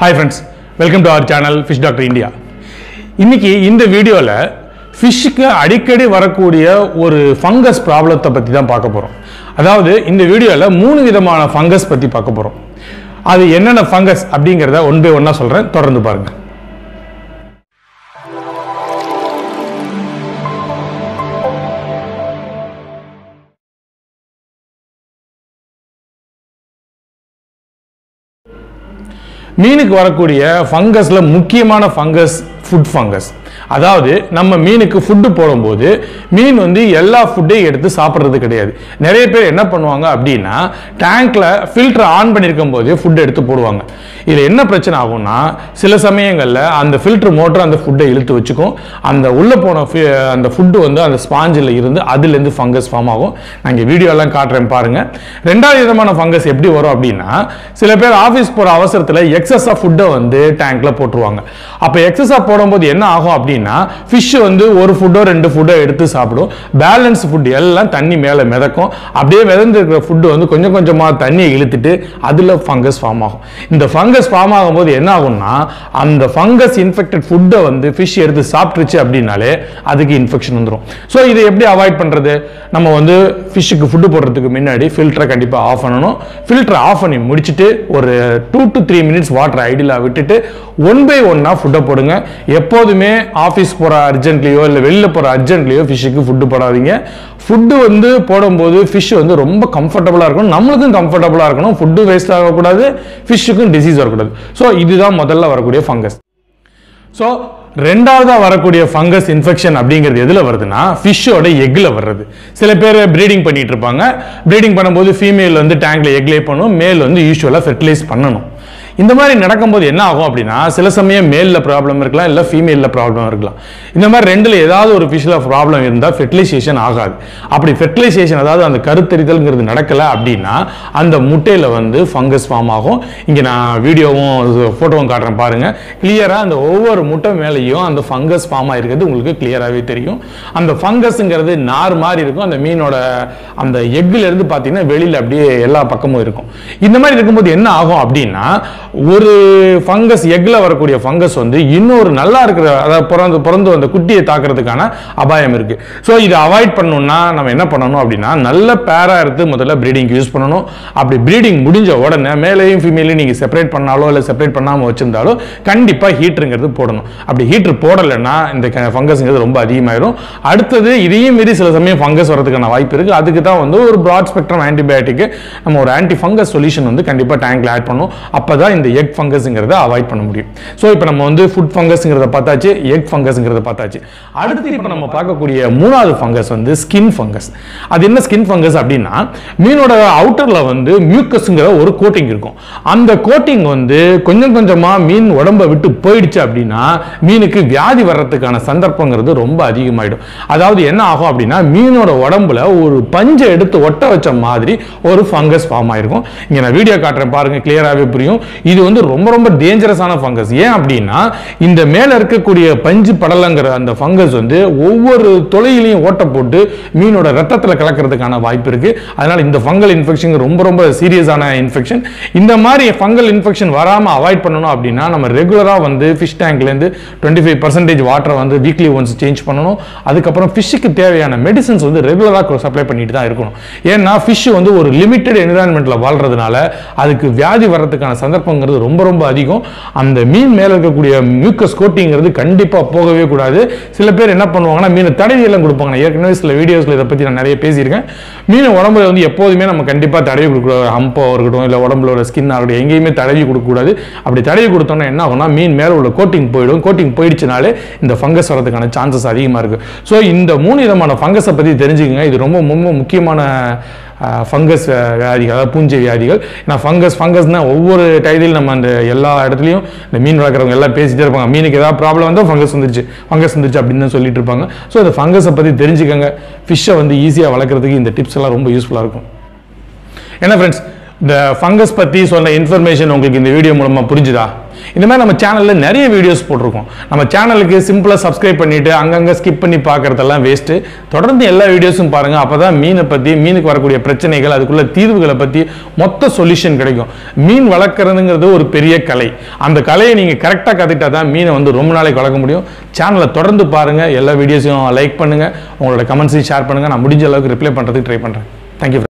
hi friends welcome to our channel fish doctor India இன்னைக்கு இந்த வீடியோவில் ஃபிஷ்ஷுக்கு அடிக்கடி வரக்கூடிய ஒரு ஃபங்கஸ் ப்ராப்ளத்தை பற்றி தான் பார்க்க போகிறோம் அதாவது இந்த வீடியோவில் மூணு விதமான ஃபங்கஸ் பற்றி பார்க்க போகிறோம் அது என்னென்ன ஃபங்கஸ் அப்படிங்கிறத ஒன் பை ஒன்னாக சொல்கிறேன் தொடர்ந்து பாருங்கள் மீனுக்கு வரக்கூடிய ஃபங்கஸ்ல முக்கியமான ஃபங்கஸ் ஃபுட் ஃபங்கஸ் அதாவது நம்ம மீனுக்கு ஃபுட்டு போடும்போது மீன் வந்து எல்லா ஃபுட்டையும் எடுத்து சாப்பிட்றது கிடையாது நிறைய பேர் என்ன பண்ணுவாங்க அப்படின்னா டேங்க்ல ஃபில்டர் ஆன் பண்ணியிருக்கும் போது ஃபுட் எடுத்து போடுவாங்க இதில் என்ன பிரச்சனை ஆகும்னா சில சமயங்களில் அந்த ஃபில்டர் மோட்டர் அந்த ஃபுட்டை இழுத்து வச்சுக்கும் அந்த உள்ளே போன fi- அந்த ஃபுட்டு வந்து அந்த ஸ்பாஞ்சில் இருந்து அதுலேருந்து ஃபங்கஸ் ஃபார்ம் ஆகும் நான் இங்கே வீடியோலாம் காட்டுறேன் பாருங்க ரெண்டாவது விதமான ஃபங்கஸ் எப்படி வரும் அப்படின்னா சில பேர் ஆஃபீஸ் போகிற அவசரத்தில் எக்ஸஸாக ஃபுட்டை வந்து டேங்க்ல போட்டுருவாங்க அப்போ எக்ஸஸாக போடும்போது என்ன ஆகும் அப்படின்னா ஃபிஷ் வந்து ஒரு ஃபுட்டோ ரெண்டு ஃபுட்டோ எடுத்து சாப்பிடும் பேலன்ஸ் ஃபுட் எல்லாம் தண்ணி மேலே மிதக்கும் அப்படியே மிதந்து இருக்கிற ஃபுட்டு வந்து கொஞ்சம் கொஞ்சமாக தண்ணியை இழுத்துட்டு அதில் ஃபங்கஸ் ஃபார்ம் ஆகும் இந்த ஃபங்கஸ் ஃபார்ம் ஆகும்போது என்ன ஆகும்னா அந்த ஃபங்கஸ் இன்ஃபெக்டட் ஃபுட்டை வந்து ஃபிஷ் எடுத்து சாப்பிட்டுருச்சு அப்படின்னாலே அதுக்கு இன்ஃபெக்ஷன் வந்துடும் ஸோ இதை எப்படி அவாய்ட் பண்ணுறது நம்ம வந்து ஃபிஷ்ஷுக்கு ஃபுட்டு போடுறதுக்கு முன்னாடி ஃபில்டரை கண்டிப்பாக ஆஃப் பண்ணணும் ஃபில்டரை ஆஃப் பண்ணி முடிச்சுட்டு ஒரு two to three minutes water ஐடியில் விட்டுட்டு ஒன் பை ஒன்னாக ஃபுட்டை போடுங்க எப்போதுமே ஆஃபீஸ் போகிற அர்ஜென்ட்லேயோ இல்லை வெளியில் போகிற அர்ஜென்ட்லேயோ ஃபிஷ்ஷுக்கு ஃபுட்டு போடாதீங்க ஃபுட்டு வந்து போடும்போது ஃபிஷ் வந்து ரொம்ப கம்ஃபர்டபுளாக இருக்கணும் நம்மளுக்கும் கம்ஃபர்டபுளாக இருக்கணும் ஃபுட்டு வேஸ்ட் ஆகக்கூடாது ஃபிஷ்ஷுக்கும் டிசீஸ் வரக்கூடாது ஸோ இதுதான் முதல்ல வரக்கூடிய ஃபங்கஸ் ஸோ ரெண்டாவதா வரக்கூடிய ஃபங்கஸ் இன்ஃபெக்ஷன் அப்படிங்கிறது எதில் வருதுன்னா ஃபிஷ்ஷோட எக்கில் வர்றது சில பேர் ப்ரீடிங் பண்ணிட்டு இருப்பாங்க ப்ரீடிங் பண்ணும்போது ஃபீமேல் வந்து டேங்க்ல எக் லே பண்ணும் மேல் வந்து யூஸ்வலாக ஃபெர்டிலைஸ் பண்ணணும் இந்த மாதிரி நடக்கும்போது என்ன ஆகும் அப்படின்னா சில சமயம் மேலில் ப்ராப்ளம் இருக்கலாம் இல்லை ஃபீமேலில் ப்ராப்ளம் இருக்கலாம் இந்த மாதிரி ரெண்டில் ஏதாவது ஒரு ஃபிஷ்ஷில் ப்ராப்ளம் இருந்தால் ஃபெர்டிலைசேஷன் ஆகாது அப்படி ஃபெர்டிலைசேஷன் அதாவது அந்த கருத்தரிதல்ங்கிறது நடக்கலை அப்படின்னா அந்த முட்டையில் வந்து ஃபங்கஸ் ஃபார்ம் ஆகும் இங்கே நான் வீடியோவும் ஃபோட்டோவும் காட்டுறேன் பாருங்க கிளியராக அந்த ஒவ்வொரு முட்டை மேலேயும் அந்த ஃபங்கஸ் ஃபார்ம் ஆயிருக்கிறது உங்களுக்கு கிளியராகவே தெரியும் அந்த ஃபங்கஸ்ங்கிறது நார் மாதிரி இருக்கும் அந்த மீனோட அந்த எக்குல இருந்து பார்த்தீங்கன்னா வெளியில் அப்படியே எல்லா பக்கமும் இருக்கும் இந்த மாதிரி இருக்கும்போது என்ன ஆகும் அப்படின்னா ஒரு ஃபங்கஸ் எக்ல வரக்கூடிய ஃபங்கஸ் வந்து இன்னொரு நல்லா இருக்கிற அதாவது பிறந்து பிறந்து அந்த குட்டியை தாக்குறதுக்கான அபாயம் இருக்கு ஸோ இதை அவாய்ட் பண்ணணும்னா நம்ம என்ன பண்ணணும் அப்படின்னா நல்ல பேரா எடுத்து முதல்ல ப்ரீடிங் யூஸ் பண்ணணும் அப்படி ப்ரீடிங் முடிஞ்ச உடனே மேலேயும் ஃபீமேலையும் நீங்கள் செப்பரேட் பண்ணாலோ இல்லை செப்பரேட் பண்ணாமல் வச்சிருந்தாலோ கண்டிப்பாக ஹீட்டருங்கிறது போடணும் அப்படி ஹீட்டர் போடலைன்னா இந்த ஃபங்கஸ்ங்கிறது ரொம்ப அதிகமாயிரும் அடுத்தது இதையும் மீறி சில சமயம் ஃபங்கஸ் வரதுக்கான வாய்ப்பு இருக்கு அதுக்கு தான் வந்து ஒரு ப்ராட் ஸ்பெக்ட்ரம் ஆன்டிபயோட்டிக் நம்ம ஒரு ஆன்டி ஃபங்கஸ் சொல்யூஷன் வந்து கண்டிப்பாக டேங்க்ல ஆட் பண்ணும் அப்பதான் இந்த எக் ஃபங்கஸ்ங்கிறத அவாய்ட் பண்ண முடியும் ஸோ இப்போ நம்ம வந்து ஃபுட் ஃபங்கஸ்ங்கிறத பார்த்தாச்சு எக் ஃபங்கஸ்ங்கிறத பார்த்தாச்சு அடுத்து இப்போ நம்ம பார்க்கக்கூடிய மூணாவது ஃபங்கஸ் வந்து ஸ்கின் ஃபங்கஸ் அது என்ன ஸ்கின் ஃபங்கஸ் அப்படின்னா மீனோட அவுட்டர்ல வந்து மியூக்கஸ்ங்கிற ஒரு கோட்டிங் இருக்கும் அந்த கோட்டிங் வந்து கொஞ்சம் கொஞ்சமா மீன் உடம்ப விட்டு போயிடுச்சு அப்படின்னா மீனுக்கு வியாதி வர்றதுக்கான சந்தர்ப்பங்கிறது ரொம்ப அதிகமாயிடும் அதாவது என்ன ஆகும் அப்படின்னா மீனோட உடம்புல ஒரு பஞ்சை எடுத்து ஒட்ட வச்ச மாதிரி ஒரு ஃபங்கஸ் ஃபார்ம் ஆயிருக்கும் இங்க நான் வீடியோ காட்டுறேன் பாருங்க கிளியராகவே புரியும் இது வந்து ரொம்ப ரொம்ப டேஞ்சரஸான ஃபங்கஸ் ஏன் அப்படின்னா இந்த மேல இருக்கக்கூடிய பஞ்சு படலங்கிற அந்த ஃபங்கஸ் வந்து ஒவ்வொரு தொலையிலையும் ஓட்ட போட்டு மீனோட ரத்தத்துல கலக்கிறதுக்கான வாய்ப்பு இருக்கு அதனால இந்த ஃபங்கல் இன்ஃபெக்ஷன் ரொம்ப ரொம்ப சீரியஸான இன்ஃபெக்ஷன் இந்த மாதிரி ஃபங்கல் இன்ஃபெக்ஷன் வராம அவாய்ட் பண்ணணும் அப்படின்னா நம்ம ரெகுலரா வந்து ஃபிஷ் டேங்க்ல இருந்து டுவெண்ட்டி ஃபைவ் பர்சன்டேஜ் வாட்டரை வந்து வீக்லி ஒன்ஸ் சேஞ்ச் பண்ணணும் அதுக்கப்புறம் ஃபிஷ்ஷுக்கு தேவையான மெடிசன்ஸ் வந்து ரெகுலராக சப்ளை பண்ணிட்டு தான் இருக்கணும் ஏன்னா ஃபிஷ் வந்து ஒரு லிமிட்டட் என்விரான்மெண்ட்ல வாழ்றதுனால அதுக்கு வியாதி வர்றதுக்கான சந்தர்ப்பங்கிறது ரொம்ப ரொம்ப அதிகம் அந்த மீன் மேல இருக்கக்கூடிய மியூக்கஸ் கோட்டிங்கிறது கண்டிப்பா போகவே கூடாது சில பேர் என்ன பண்ணுவாங்கன்னா மீன் தடவி எல்லாம் கொடுப்பாங்க நான் ஏற்கனவே சில வீடியோஸ்ல இதை பத்தி நான் நிறைய பேசியிருக்கேன் மீன் உடம்புல வந்து எப்போதுமே நம்ம கண்டிப்பா தடவி கொடுக்கக்கூடாது ஹம்போ இருக்கட்டும் இல்லை உடம்புல உள்ள ஸ்கின் ஆகட்டும் எங்கேயுமே தடவி கொடுக்கக்கூடாது அப்படி தடவி கொடுத்தோம்னா என்ன ஆகும்னா மீன் மேல உள்ள கோட்டிங் போயிடும் கோட்டிங் போயிடுச்சுனாலே இந்த ஃபங்கஸ் வரதுக்கான சான்சஸ் அதிகமா இருக்கு ஸோ இந்த மூணு விதமான ஃபங்கஸை பத்தி தெரிஞ்சுக்கங்க இது ரொம்ப ரொம்ப முக்கியமான ஃபங்கஸ் வியாதிகள் அதாவது பூஞ்சை வியாதிகள் நான் ஃபங்கஸ் ஃபங்கஸ்னா ஒவ்வொரு டைதில் நம்ம அந்த எல்லா இடத்துலையும் இந்த மீன் வளர்க்குறவங்க எல்லாம் பேசிட்டே இருப்பாங்க மீனுக்கு ஏதாவது ப்ராப்ளம் வந்தால் ஃபங்கஸ் வந்துருச்சு ஃபங்கஸ் வந்துருச்சு அப்படின்னு தான் சொல்லிட்டு இருப்பாங்க ஸோ இந்த ஃபங்கஸை பற்றி தெரிஞ்சுக்கங்க ஃபிஷ்ஷை வந்து ஈஸியாக வளர்க்குறதுக்கு இந்த டிப்ஸ் எல்லாம் ரொம்ப யூஸ்ஃபுல்லாக இருக்கும் ஏன்னா ஃப்ரெண்ட்ஸ் இந்த ஃபங்கஸ் பற்றி சொன்ன இன்ஃபர்மேஷன் உங்களுக்கு இந்த வீடியோ மூலமாக புரிஞ்சுதா இந்த மாதிரி நம்ம சேனலில் நிறைய வீடியோஸ் போட்டிருக்கோம் நம்ம சேனலுக்கு சிம்பிளாக சப்ஸ்கிரைப் பண்ணிவிட்டு அங்கங்கே ஸ்கிப் பண்ணி பார்க்குறதெல்லாம் வேஸ்ட்டு தொடர்ந்து எல்லா வீடியோஸும் பாருங்கள் அப்போ தான் மீனை பற்றி மீனுக்கு வரக்கூடிய பிரச்சனைகள் அதுக்குள்ள தீர்வுகளை பற்றி மொத்த சொல்யூஷன் கிடைக்கும் மீன் வளர்க்குறதுங்கிறது ஒரு பெரிய கலை அந்த கலையை நீங்கள் கரெக்டாக கற்றுக்கிட்டா தான் மீனை வந்து ரொம்ப நாளைக்கு வளர்க்க முடியும் சேனலை தொடர்ந்து பாருங்கள் எல்லா வீடியோஸையும் லைக் பண்ணுங்கள் உங்களோட கமெண்ட்ஸையும் ஷேர் பண்ணுங்கள் நான் முடிஞ்ச அளவுக்கு ரிப்ளை பண்ணுறதுக்கு ட்ரை பண்ணுறேன் தேங்க்யூ